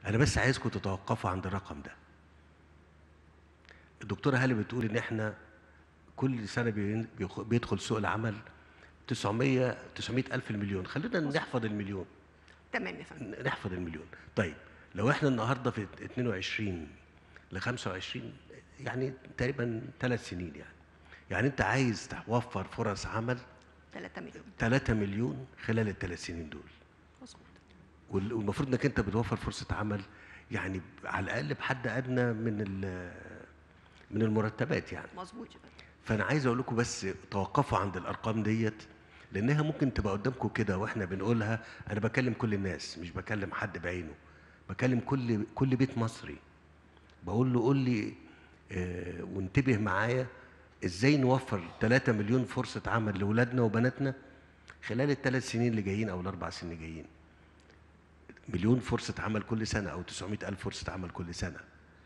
انا بس عايزكم تتوقفوا عند الرقم ده الدكتوره هاله بتقول ان احنا كل سنه بين- بيخ- بيدخل سوق العمل 900 900 الف المليون خلينا نحفظ المليون تمام يا فندم نحفظ المليون طيب لو احنا النهارده في 22 ل 25 يعني تقريبا ثلاث سنين يعني يعني انت عايز توفر فرص عمل 3 مليون 3 مليون خلال الثلاث سنين دول مظبوط وال- والمفروض انك انت بتوفر فرصه عمل يعني على الاقل بحد ادنى من ال- من المرتبات يعني مظبوط يا فندم فانا عايز اقول لكم بس توقفوا عند الارقام ديت لانها ممكن تبقى قدامكم كده واحنا بنقولها انا بكلم كل الناس مش بكلم حد بعينه بكلم كل كل بيت مصري بقول له قول لي آه وانتبه معايا ازاي نوفر 3 مليون فرصه عمل لاولادنا وبناتنا خلال الثلاث سنين اللي جايين او الاربع سنين اللي جايين مليون فرصه عمل كل سنه او 900 الف فرصه عمل كل سنه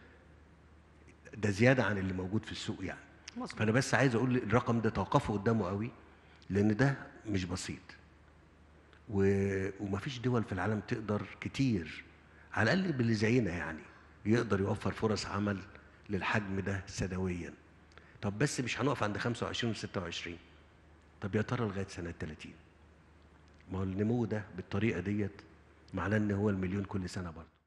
ده زياده عن اللي موجود في السوق يعني مظبوط فانا بس عايز اقول الرقم ده توقفوا قدامه قوي لان ده مش بسيط و... ومفيش دول في العالم تقدر كتير على الاقل باللي زينا يعني يقدر يوفر فرص عمل للحجم ده سنويا طب بس مش هنقف عند 25 و 26 طب يا ترى لغايه سنه 30 ما هو النمو ده بالطريقه ديت معناه ان هو المليون كل سنه برضه